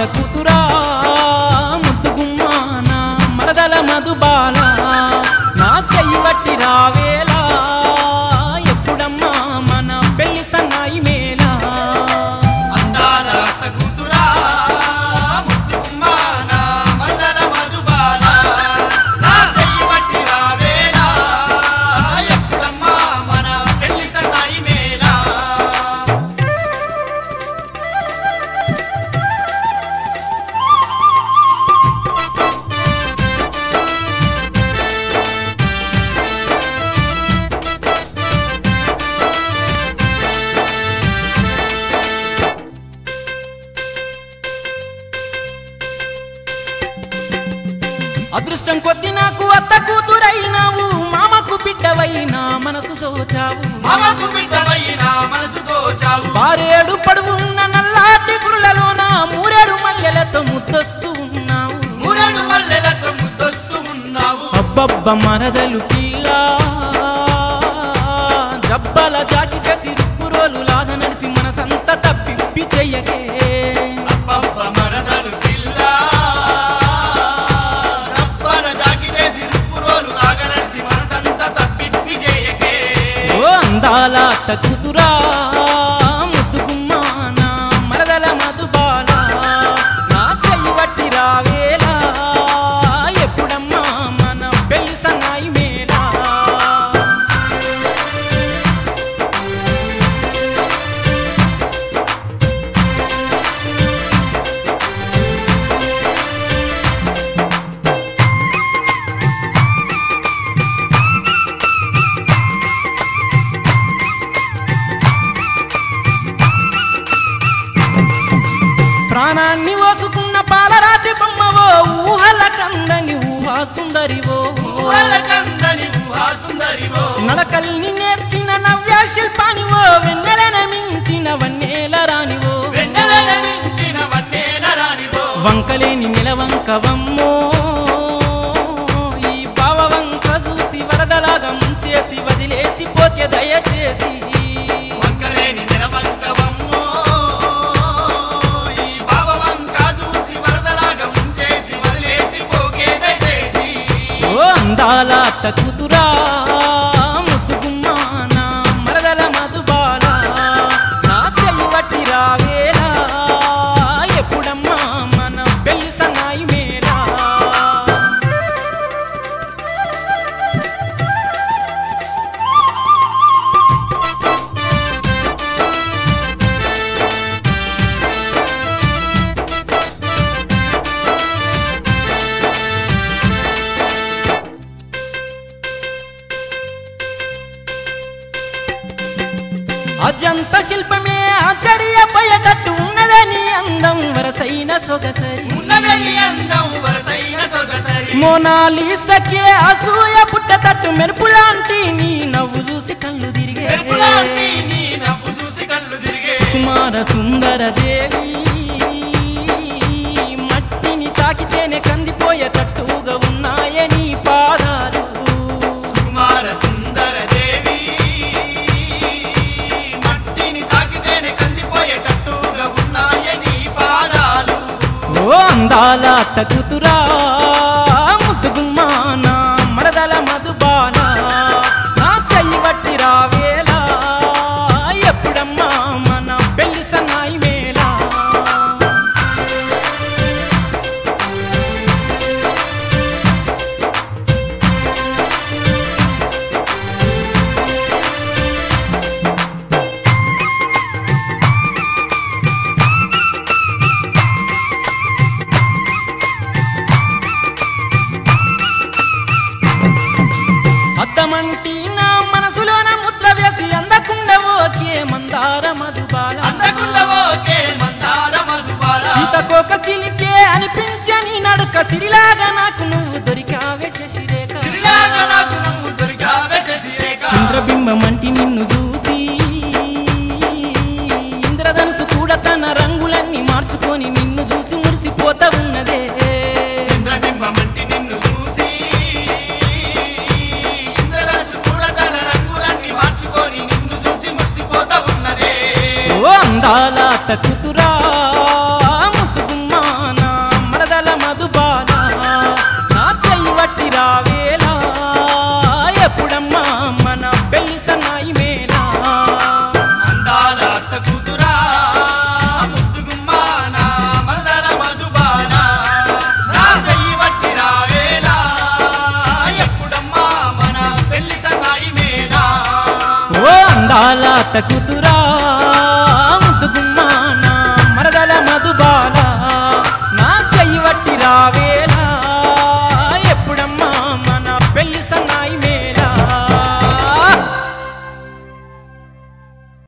కూతురా ముద్దుగుమ్మ నా మరదల మధుబాల నా చెయ్యి వట్టి రావేలా ఎప్పుడమ్మా మన పెళ్లి సన్నాయి మేలా అందాల అత్త కూతురా ముద్దుగుమ్మ నా మరదల మధుబాల నా చెయ్యి పట్టి రావేలా ఎప్పుడమ్మా మన పెళ్లి సన్నాయి మేళా అదృష్టం కొద్ది నాకు అత్త కూతురైనావు మామకు బిడ్డవైనా మనసు దోచావు మామకు బిడ్డవైన మనసు దోచావు బారేడు పడువున్న నల్లాటి గురులలోన మూరేడు మల్లెలతో ముద్దొస్తూ ఉన్నావు మూరెడు మల్లెలతో ముద్దొస్తూ ఉన్నావు అబ్బబ్బ మరదలు పిల్ల దబ్బల జాకిట సిరుపు రోలు లాగ నడిసి మనసంత తప్పిప్పి చెయ్యకే అబ్బబ్బ మరదలు పిల్ల రబ్బర జాకిటేసి రుప్పురోలు ఆగరడిసి మనసంతా తప్పిప్పి చేయకే ఓ అందాల తక్కుతురా ముద్దుగుమ్మ నా మరదల మధుబాల నా చెయ్యి వట్టి రావేలా ఎప్పుడమ్మా మన పెళ్లి సన్నాయి మేలా ప్రాణాన్ని ఓసుకున్న పాలరాతి బొమ్మవో ఊహల కందని ఊహా సుందరివో ఊహలకందని ఊహా సుందరివో నడకల్ని నేర్చిన నవ్య శిల్పానివో వెన్నెలన మించిన వన్నేల రానివో వెన్నెలన మించిన వన్నేల రానివో వంకలేని నిలవంకవమ్మో ఈ భావవంక చూసి వరదలాగా ముంచేసి వదిలేసి పోతే దయచేసి వంకలేని నిలవంకవమ్మో ఈ భావవంక చూసి వరదలాగా ముంచేసి వదిలేసి పోకే దయచేసి ఓ అందాల తక్కుతురా ముద్దుగుమ్మ నా మరదల మధుబాల నా చెయ్యి వట్టి రావేలా ఎప్పుడమ్మా మన పెళ్లి సన్నాయి మేలా అజంత శిల్పమే ఆశ్చర్యపోయేటట్టు ఉన్నదని అందం వరసైన సొగసరి ఉన్నదని అందం వరసైన సొగసరి మోనాలిసకే అసూయ పుట్టతట్టు మెరుపులాంటి నీ నవ్వు చూసి కళ్ళు తిరిగే మెరుపులాంటి నీ నవ్వు చూసి కళ్ళు తిరిగే కుమార సుందర దేవి మట్టిని తాకితేనే కందిపోయేటట్టుగా ఉన్నాయే నీ పాదాలు కుమార సుందర దేవి మట్టిని తాకితేనే కందిపోయేటట్టుగా ఉన్నాయ నీ పాదాలు ఓ అందాల తగుతురా ముద్దుగుమ్మ నా మరదల మధుబాల నా చెయ్యి వట్టి రావేలా ఎప్పుడమ్మా మన పెళ్లి సన్నాయి మేలా అద్దమంటి నా మనసులోన ముద్ర వేసి అందకుండా ఓకే మందార మధుబాల అందకుండా ఓకే మందార మధుబాల సీతకోక చిలికే అనిపించని నడుక సిరిలాగా నాకు నువ్వు దొరికావే శశిరేఖ సిరిలాగా నాకు నువ్వు దొరికావే శశిరేఖ చంద్రబింబమంటి నిన్ను చూసి ఇంద్రధనుసు కూడా తన రంగులన్నీ మార్చుకొని నిన్ను చూసి మురిసిపోతా ఉన్నదే చంద్రబింబమంటి నిన్ను చూసి ఇంద్రధనుసు కూడా తన రంగులన్నీ మార్చుకొని నిన్ను చూసి మురిసిపోతా ఉన్నదే ఓ అందాల తక్కుతురా ముద్దుగుమ్మ అత్త కూతురు